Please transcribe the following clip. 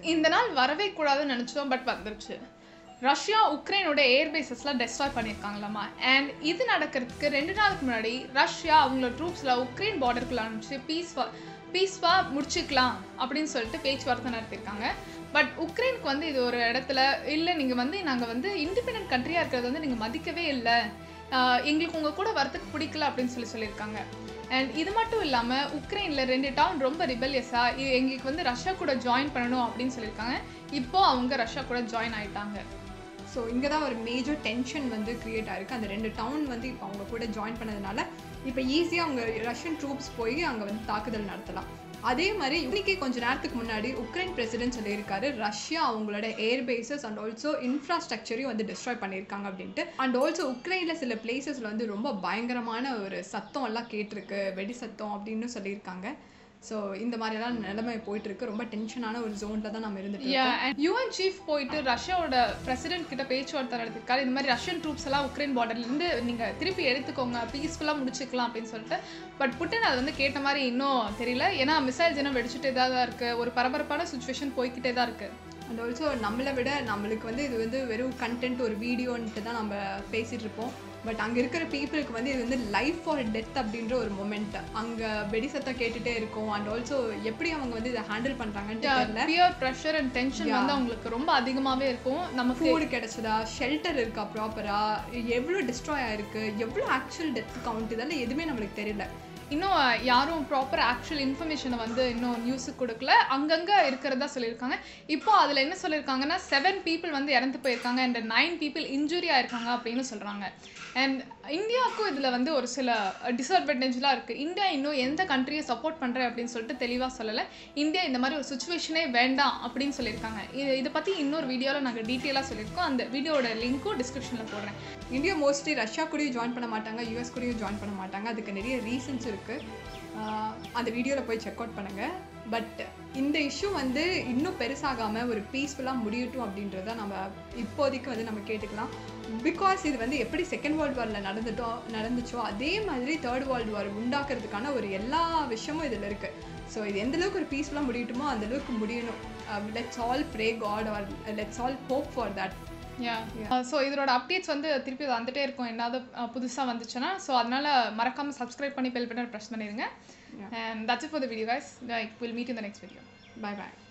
இந்த நாள் வரவே கூடாதுன்னு நினச்சோம் பட் வந்துருச்சு ரஷ்யா உக்ரைனோட ஏர்பேசஸ்லாம் டெஸ்ட்ராய் பண்ணியிருக்காங்களாமா அண்ட் இது நடக்கிறதுக்கு ரெண்டு நாளுக்கு முன்னாடி ரஷ்யா அவங்களோட ட்ரூப்ஸில் உக்ரைன் பார்டருக்குள்ள அனுப்பிச்சு பீஸ்வா பீஸ்வாக முடிச்சுக்கலாம் அப்படின்னு சொல்லிட்டு பேச்சுவார்த்தை நடத்தியிருக்காங்க பட் உக்ரைனுக்கு வந்து இது ஒரு இடத்துல இல்லை நீங்கள் வந்து நாங்கள் வந்து இண்டிபெண்ட் கண்ட்ரியாக இருக்கிறது வந்து நீங்கள் மதிக்கவே இல்லை ஆஹ் எங்களுக்கு உங்கள் கூட வரத்துக்கு பிடிக்கல அப்படின்னு சொல்லி சொல்லியிருக்காங்க அண்ட் இது மட்டும் இல்லாமல் உக்ரைனில் ரெண்டு டவுன் ரொம்ப ரிபல்யஸாக எங்களுக்கு வந்து ரஷ்யா கூட ஜாயின் பண்ணணும் அப்படின்னு சொல்லியிருக்காங்க இப்போ அவங்க ரஷ்யா கூட ஜாயின் ஆயிட்டாங்க ஸோ இங்கே தான் ஒரு மேஜர் டென்ஷன் வந்து கிரியேட் ஆயிருக்கு அந்த ரெண்டு டவுன் வந்து இப்போ அவங்க கூட ஜாயின் பண்ணதுனால இப்போ ஈஸியாக அவங்க ரஷ்யன் ட்ரூப்ஸ் போய் அங்கே வந்து தாக்குதல் நடத்தலாம் அதே மாதிரி இன்னைக்கு கொஞ்ச நேரத்துக்கு முன்னாடி உக்ரைன் பிரசிடென்ட் சொல்லியிருக்காரு ரஷ்யா அவங்களோட ஏர்பேசஸ் அண்ட் ஆல்சோ இன்ஃப்ராஸ்ட்ரக்சரையும் வந்து டிஸ்ட்ராய் பண்ணியிருக்காங்க அப்படின்ட்டு அண்ட் ஆல்சோ உக்ரைனில் சில பிளேசஸில் வந்து ரொம்ப பயங்கரமான ஒரு சத்தம் எல்லாம் கேட்டிருக்கு வெடி சத்தம் அப்படின்னு சொல்லியிருக்காங்க ஸோ இந்த மாதிரியெல்லாம் நிலைமை போயிட்டு இருக்கு ரொம்ப டென்ஷனான ஒரு ஜோனில் தான் நம்ம இருந்துட்டு இருக்கோம். யூஎன் சீஃப் போயிட்டு ரஷ்யாவோட பிரசிடென்ட் கிட்ட பேச்சுவார்த்தை நடத்திருக்காரு இந்த மாதிரி ரஷ்யன் ட்ரூப்ஸ் எல்லாம் உக்ரைன் பார்டர்லேருந்து நீங்கள் திருப்பி எடுத்துக்கோங்க பீஸ்ஃபுல்லாக முடிச்சுக்கலாம் அப்படின்னு சொல்லிட்டு பட் புட்டின் அது வந்து கேட்ட மாதிரி இன்னும் தெரியல ஏன்னா மிசைல்ஸ் இன்னும் வெடிச்சுட்டே தான் இருக்குது ஒரு பரபரப்பான சுச்சுவேஷன் போய்க்கிட்டே தான் இருக்குது அண்ட் ஆல்சோ நம்மளை விட நம்மளுக்கு வந்து இது வந்து வெறும் கண்டென்ட் ஒரு வீடியோன்ட்டு தான் நம்ம பேசிகிட்டு இருப்போம் பட் அங்கே இருக்கிற பீப்புளுக்கு வந்து இது வந்து லைஃப் ஆர் டெத் அப்படின்ற ஒரு மொமெண்ட் அங்கே வெடி சத்தம் கேட்டுகிட்டே இருக்கும் அண்ட் ஆல்சோ எப்படி அவங்க வந்து இதை ஹேண்டில் பண்ணுறாங்கன்னு தெரியல பியர் ப்ரெஷர் அண்ட் டென்ஷன் வந்து அவங்களுக்கு ரொம்ப அதிகமாகவே இருக்கும் நமக்கு ஃபுட் கிடைச்சதா ஷெல்டர் இருக்கா ப்ராப்பராக எவ்வளோ டிஸ்ட்ராய் ஆயிருக்கு எவ்வளோ ஆக்சுவல் டெத் கவுண்ட் இதெல்லாம் எதுவுமே நம்மளுக்கு தெரியல இன்னும் யாரும் ப்ராப்பர் ஆக்சுவல் இன்ஃபர்மேஷனை வந்து இன்னும் நியூஸுக்கு கொடுக்கல அங்கங்கே இருக்கிறதா சொல்லியிருக்காங்க இப்போ அதில் என்ன சொல்லியிருக்காங்கன்னா செவன் பீப்புள் வந்து இறந்து போயிருக்காங்க அண்ட் நைன் பீப்புள் இன்ஜுரி ஆயிருக்காங்க அப்படின்னு சொல்கிறாங்க அண்ட் இந்தியாவுக்கும் இதில் வந்து ஒரு சில டிஸ்அட்வான்டேஜ்லாம் இருக்குது இந்தியா இன்னும் எந்த கண்ட்ரியை சப்போர்ட் பண்ணுறேன் அப்படின்னு சொல்லிட்டு தெளிவாக சொல்லலை இந்தியா இந்த மாதிரி ஒரு சுச்சுவேஷனே வேண்டாம் அப்படின்னு சொல்லியிருக்காங்க இது இதை பற்றி இன்னொரு வீடியோவில் நாங்கள் டீட்டெயிலாக சொல்லியிருக்கோம் அந்த வீடியோட லிங்க்கும் டிஸ்கிரிப்ஷனில் போடுறேன் இந்தியா மோஸ்ட்லி ரஷ்யா கூடயும் ஜாயின் பண்ண மாட்டாங்க யூஎஸ் கூடயும் ஜாயின் பண்ண மாட்டாங்க அதுக்கு நிறைய ரீசன்ஸ் இருக்குது அந்த வீடியோவில் போய் செக் அவுட் பண்ணுங்கள் பட் இந்த இஷ்யூ வந்து இன்னும் பெருசாகாமல் ஒரு பீஸ்ஃபுல்லாக முடியட்டும் அப்படின்றத நம்ம இப்போதைக்கு வந்து நம்ம கேட்டுக்கலாம் பிகாஸ் இது வந்து எப்படி செகண்ட் வேர்ல்டு வாரில் நடந்துட்டோ நடந்துச்சோ அதே மாதிரி தேர்ட் வேர்ல்டு வார் உண்டாக்குறதுக்கான ஒரு எல்லா விஷயமும் இதில் இருக்குது ஸோ இது எந்த அளவுக்கு ஒரு பீஸ்ஃபுல்லாக முடியட்டுமோ அந்த அளவுக்கு முடியணும் let's all pray God or let's all hope for that yeah so இதோட அப்டேட்ஸ் வந்து திருப்பி வந்துட்டே இருக்கும் என்னது புதுசாக வந்துச்சுன்னா ஸோ அதனால மறக்காமல் சப்ஸ்கிரைப் பண்ணி பெல் பட்டன் ப்ரெஸ் பண்ணிடுங்க and that's it for the video guys will meet in the next video bye bye